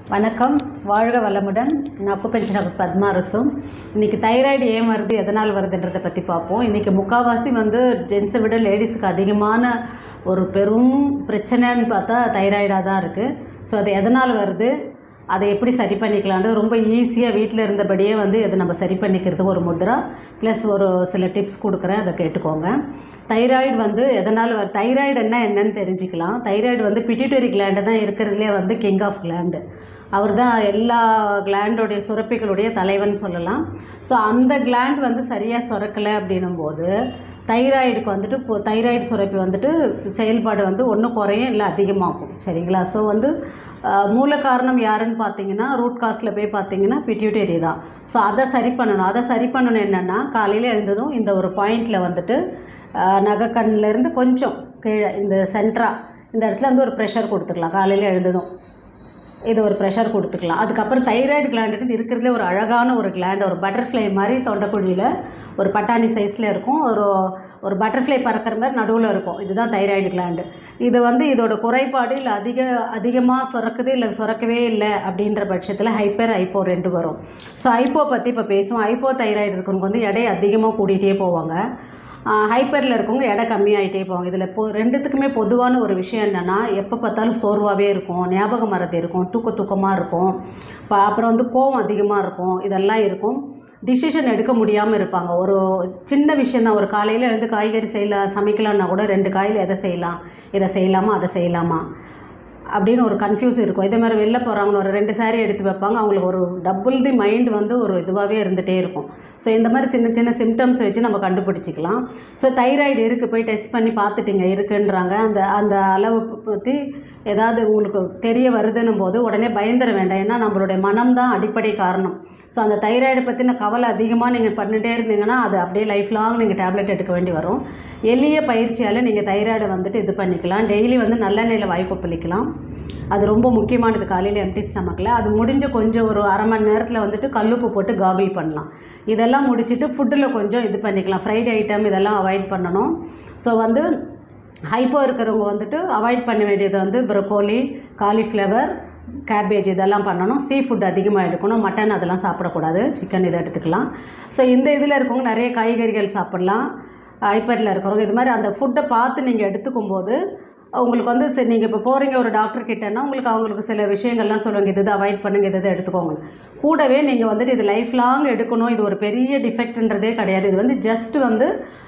வணக்கம் வாழ்க வளமுடன் நான் அப்பு பென்ஷனர் பத்மா அரசும் இன்றைக்கி தைராய்டு ஏன் வருது எதனால் வருதுன்றதை பற்றி பார்ப்போம் இன்றைக்கி முக்கால்வாசி வந்து ஜென்ஸை விட லேடிஸுக்கு அதிகமான ஒரு பெரும் பிரச்சனைன்னு பார்த்தா தைராய்டாக தான் இருக்குது ஸோ அது எதனால் வருது அதை எப்படி சரி பண்ணிக்கலான்றது ரொம்ப ஈஸியாக வீட்டில் இருந்தபடியே வந்து இதை நம்ம சரி பண்ணிக்கிறதுக்கு ஒரு முத்ரா ப்ளஸ் ஒரு சில டிப்ஸ் கொடுக்குறேன் அதை கேட்டுக்கோங்க தைராய்டு வந்து எதனால் வர தைராய்டு என்ன என்னன்னு தெரிஞ்சுக்கலாம் தைராய்டு வந்து பிட்டிட்டரி கிளாண்டு தான் இருக்கிறதுலே வந்து கிங் ஆஃப் கிளாண்டு அவர் தான் எல்லா கிளாண்டோடைய சுரப்பிகளுடைய தலைவன் சொல்லலாம் ஸோ அந்த கிளாண்ட் வந்து சரியாக சுரக்கலை அப்படின்னும் போது தைராய்டுக்கு வந்துட்டு இப்போ தைராய்டு சுரப்பி வந்துட்டு செயல்பாடு வந்து ஒன்று குறையும் இல்லை அதிகமாகும் சரிங்களா ஸோ வந்து அஹ், மூல காரணம் யாருன்னு பார்த்தீங்கன்னா ரூட் காஸில் போய் பார்த்தீங்கன்னா பிட்யூட்டரி தான் ஸோ அதை சரி பண்ணணும் அதை சரி பண்ணணும் என்னென்னா காலையில் எழுந்ததும் இந்த ஒரு பாயிண்டில் வந்துட்டு அஹ், நகைக்கண்ணிலேருந்து கொஞ்சம் கீழே இந்த சென்ட்ரா இந்த இடத்துல வந்து ஒரு ப்ரெஷர் கொடுத்துக்கலாம் காலையில் எழுந்ததும் இது ஒரு ப்ரெஷர் கொடுத்துக்கலாம் அதுக்கப்புறம் தைராய்டு கிளாண்டுன்றது இருக்கிறதுலே ஒரு அழகான ஒரு கிளாண்ட் ஒரு பட்டர்ஃப்ளை மாதிரி தொண்டைக்குழியில் ஒரு பட்டாணி சைஸில் இருக்கும் ஒரு ஒரு பட்டர்ஃப்ளை பறக்கிற மாதிரி நடுவில் இருக்கும் இதுதான் தைராய்டு கிளாண்டு இது வந்து இதோட குறைபாடு இல்லை அதிக அதிகமாக சுரக்குது இல்லை சுரக்கவே இல்லை அப்படின்ற பட்சத்தில் ஹைப்பர் ஹைப்போ ரெண்டு வரும் ஸோ ஹைப்போ பற்றி இப்போ பேசுவோம் ஹைப்போ தைராய்டு இருக்கவங்க வந்து எடை அதிகமாக கூட்டிகிட்டே போவாங்க ஹைப்பரில் இருக்கவங்க எடை கம்மியாயிட்டே போவாங்க இதில் பொ ரெண்டுத்துக்குமே பொதுவான ஒரு விஷயம் என்னென்னா எப்போ பார்த்தாலும் சோர்வாகவே இருக்கும் ஞாபக மறதி இருக்கும் தூக்க தூக்கமாக இருக்கும் ப- அப்புறம் வந்து கோவம் அதிகமாக இருக்கும் இதெல்லாம் இருக்கும் டிசிஷன் எடுக்க முடியாமல் இருப்பாங்க ஒரு சின்ன விஷயந்தான் ஒரு காலையில் எழுந்து காய்கறி செய்யலாம் சமைக்கலாம்னா கூட ரெண்டு காயில் எதை செய்யலாம் இதை செய்யலாமா அதை செய்யலாமா அப்படின்னு ஒரு கன்ஃபியூஸ் இருக்கும் இதே மாதிரி வெளில போகிறாங்கன்னு ஒரு ரெண்டு saree எடுத்து வைப்பாங்க அவங்களுக்கு ஒரு டபுள் தி மைண்ட் வந்து ஒரு இதுவாகவே இருந்துகிட்டே இருக்கும் ஸோ இந்த மாதிரி சின்ன சின்ன சிம்டம்ஸ் வச்சு நம்ம கண்டுபிடிச்சிக்கலாம் ஸோ தைராய்டு இருக்குது போய் டெஸ்ட் பண்ணி பார்த்துட்டிங்க இருக்குன்றாங்க அந்த அந்த அளவு பற்றி ஏதாவது உங்களுக்கு தெரிய வருதுன்னும் போது உடனே பயந்துட வேண்டாம் ஏன்னா நம்மளுடைய மனம் தான் அடிப்படை காரணம் ஸோ அந்த தைராய்டு பற்றின கவலை அதிகமாக நீங்கள் பண்ணிட்டே இருந்தீங்கன்னா அது அப்படியே லைஃப் லாங் நீங்கள் டேப்லெட் எடுக்க வேண்டி வரும் எளிய பயிற்சியால் நீங்கள் தைராய்டை வந்துட்டு இது பண்ணிக்கலாம் டெய்லி வந்து நல்லெண்ணெயில் வாய் கொப்பளிக்கலாம் அது ரொம்ப முக்கியமானது காலையில் எம்டி ஸ்டமக்கில் அது முடிஞ்ச கொஞ்சம் ஒரு அரை மணி நேரத்தில் வந்துட்டு கல்லுப்பு போட்டு காகிள் பண்ணலாம் இதெல்லாம் முடிச்சுட்டு ஃபுட்டில் கொஞ்சம் இது பண்ணிக்கலாம் ஃப்ரைட் ஐட்டம் இதெல்லாம் அவாய்ட் பண்ணணும் ஸோ வந்து ஹைப்போ இருக்கிறவங்க வந்துட்டு அவாய்ட் பண்ண வேண்டியது வந்து ப்ரொக்கோலி காலிஃப்ளவர் கேபேஜ் இதெல்லாம் பண்ணணும் சீ ஃபுட் அதிகமாக எடுக்கணும் மட்டன் அதெல்லாம் சாப்பிடக்கூடாது சிக்கன் இதை எடுத்துக்கலாம் ஸோ இந்த இதில் இருக்கவங்க நிறைய காய்கறிகள் சாப்பிட்லாம் ஹைப்பரில் இருக்கிறவங்க இது மாதிரி அந்த ஃபுட்டை பார்த்து நீங்கள் எடுத்துக்கும் போது உங்களுக்கு வந்து சரி நீங்கள் இப்போ போகிறீங்க ஒரு டாக்டர் கிட்டன்னா உங்களுக்கு அவங்களுக்கு சில விஷயங்கள்லாம் சொல்லுவாங்க இது இது அவாய்ட் பண்ணுங்க இது இது எடுத்துக்கோங்க கூடவே நீங்கள் வந்துட்டு இது லைஃப் லாங் எடுக்கணும் இது ஒரு பெரிய டிஃபெக்ட்ன்றதே கிடையாது இது வந்து ஜஸ்ட் வந்து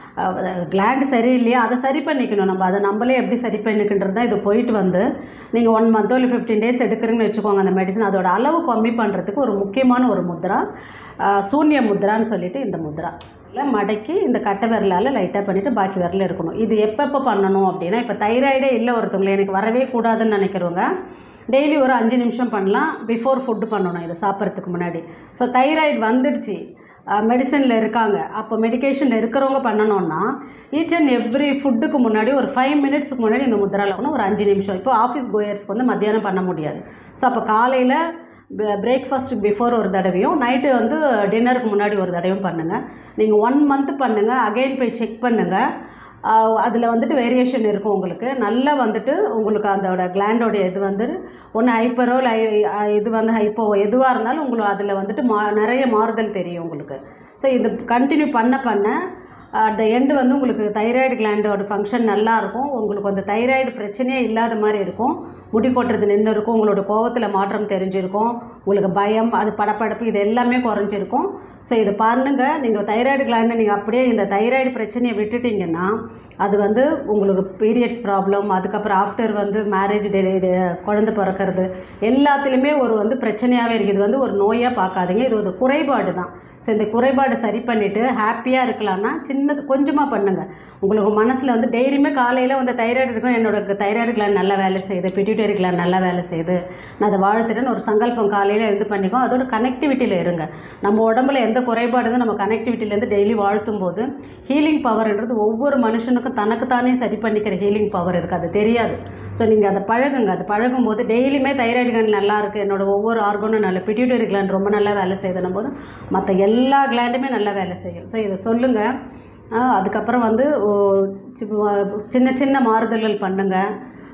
கிளாண்ட் சரியில்லையா அதை சரி பண்ணிக்கணும் நம்ம அதை நம்மளே எப்படி சரி பண்ணிக்கின்றது தான் இது போயிட்டு வந்து நீங்கள் ஒன் மந்த்தோ இல்லை ஃபிஃப்டீன் டேஸ் எடுக்கிறீங்கன்னு வச்சுக்கோங்க அந்த மெடிசன் அதோட அளவு கம்மி பண்ணுறதுக்கு ஒரு முக்கியமான ஒரு முத்ரா அஹ், சூன்ய முத்ரான்னு சொல்லிட்டு இந்த முத்ரா இல்லை மடக்கி இந்த கட்டை விரலால் லைட்டாக பண்ணிவிட்டு பாக்கி விரல இருக்கணும் இது எப்பப்போ பண்ணணும் அப்படின்னா இப்போ தைராய்டே இல்லை ஒருத்தவங்களை எனக்கு வரவே கூடாதுன்னு நினைக்கிறவங்க டெய்லி ஒரு அஞ்சு நிமிஷம் பண்ணலாம் பிஃபோர் ஃபுட்டு பண்ணணும் இதை சாப்பிட்றதுக்கு முன்னாடி ஸோ தைராய்டு வந்துடுச்சு மெடிசனில் இருக்காங்க அப்போ மெடிகேஷனில் இருக்கிறவங்க பண்ணணும்னா ஈச் அண்ட் எவ்ரி ஃபுட்டுக்கு முன்னாடி ஒரு ஃபைவ் மினிட்ஸ்க்கு முன்னாடி இந்த முத்திரால இருக்கணும் ஒரு அஞ்சு நிமிஷம் இப்போ ஆஃபீஸ் கோயர்ஸ்க்கு வந்து மத்தியானம் பண்ண முடியாது ஸோ அப்போ காலையில் பிரேக்ஃபாஸ்ட் பிஃபோர் ஒரு தடவையும் நைட்டு வந்து டின்னருக்கு முன்னாடி ஒரு தடவையும் பண்ணுங்கள் நீங்கள் ஒன் மந்த் பண்ணுங்கள் அகைன் போய் செக் பண்ணுங்கள் அதில் வந்துட்டு வேரியேஷன் இருக்கும் உங்களுக்கு நல்லா வந்துட்டு உங்களுக்கு அதோட கிளாண்டோடைய இது வந்து ஒன்று ஹைப்பரோ இல்லை இது வந்து ஹைப்போ எதுவாக இருந்தாலும் உங்களுக்கு அதில் வந்துட்டு மா நிறைய மாறுதல் தெரியும் உங்களுக்கு ஸோ இது கண்டினியூ பண்ண பண்ண அட் த எண்டு வந்து உங்களுக்கு தைராய்டு கிளாண்டோட ஃபங்க்ஷன் நல்லா இருக்கும் உங்களுக்கு அந்த தைராய்டு பிரச்சனையே இல்லாத மாதிரி இருக்கும் முடி கொட்டுறது நின்று இருக்கும் உங்களோட கோவத்தில் மாற்றம் தெரிஞ்சிருக்கும் உங்களுக்கு பயம் அது படப்படப்பு இது எல்லாமே குறைஞ்சிருக்கும் ஸோ இதை பாருங்க நீங்கள் தைராய்டு கிளாண்டை நீங்கள் அப்படியே இந்த தைராய்டு பிரச்சனையை விட்டுட்டீங்கன்னா அது வந்து உங்களுக்கு பீரியட்ஸ் ப்ராப்ளம் அதுக்கப்புறம் ஆஃப்டர் வந்து மேரேஜ் டெலிவரி குழந்தை பிறக்கிறது எல்லாத்துலேயுமே ஒரு வந்து பிரச்சனையாகவே இருக்குது இது வந்து ஒரு நோயாக பார்க்காதீங்க இது ஒரு குறைபாடு தான் ஸோ இந்த குறைபாடு சரி பண்ணிவிட்டு ஹாப்பியாக இருக்கலாம்னா சின்னது கொஞ்சமாக பண்ணுங்கள் உங்களுக்கு மனசில் வந்து டெய்லியுமே காலையில் வந்து தைராய்டு இருக்கும் என்னோட தைராய்டு கிளான் நல்லா வேலை செய்யுது பிட்யூட்டரி கிளான் நல்லா வேலை செய்யுது நான் அதை வாழ்த்துட்டேன்னு ஒரு சங்கல்பம் காலையில் எழுந்து பண்ணிக்கோ அதோட கனெக்டிவிட்டியில் இருங்க நம்ம உடம்புல எந்த குறைபாடு இருந்தால் நம்ம கனெக்டிவிட்டிலேருந்து டெய்லி வாழ்த்தும் போது ஹீலிங் பவர்ன்றது ஒவ்வொரு மனுஷனுக்கும் தனக்குத்தானே சரி பண்ணிக்கிற ஹீலிங் பவர் இருக்குது அது தெரியாது ஸோ நீங்கள் அதை பழகுங்க அது பழகும் போது டெய்லியுமே தைராய்டு கிளாண்ட் நல்லா இருக்குது என்னோட ஒவ்வொரு ஆர்கனும் நல்ல பிட்யூட்டரி கிளாண்ட் ரொம்ப நல்லா வேலை செய்யுதுன்னும் போது மற்ற எல்லா கிளாண்டுமே நல்லா வேலை செய்யும் ஸோ இதை சொல்லுங்கள் அதுக்கப்புறம் வந்து ஓ, சி- சின்ன சின்ன மாறுதல்கள் பண்ணுங்கள்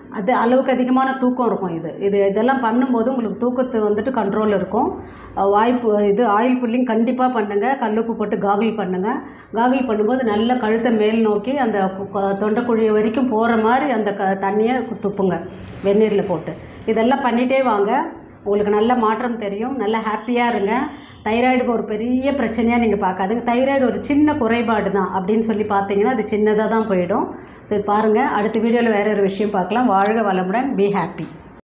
அது அளவுக்கு அதிகமான தூக்கம் இருக்கும் இது இது இதெல்லாம் பண்ணும்போது உங்களுக்கு தூக்கத்து வந்துட்டு கண்ட்ரோல் இருக்கும் அஹ் வாய்ப்பு இது ஆயில் புல்லிங் கண்டிப்பாக பண்ணுங்கள் கல்லுப்பு போட்டு காகிள் பண்ணுங்கள் காகிள் பண்ணும்போது நல்ல கழுத்தை மேல் நோக்கி அந்த கு- க- தொண்டைக்குழி வரைக்கும் போகிற மாதிரி அந்த க தண்ணியை துப்புங்க வெந்நீரில் போட்டு இதெல்லாம் பண்ணிகிட்டே வாங்க உங்களுக்கு நல்ல மாற்றம் தெரியும் நல்ல ஹாப்பியாக இருங்க தைராய்டுக்கு ஒரு பெரிய பிரச்சனையாக நீங்கள் பார்க்காதுங்க தைராய்டு ஒரு சின்ன குறைபாடு தான் அப்படின்னு சொல்லி பார்த்தீங்கன்னா அது சின்னதாக தான் போயிடும் சரி பாருங்கள் அடுத்த வீடியோவில் வேற ஒரு விஷயம் பார்க்கலாம் வாழ்க வளமுடன் பி ஹாப்பி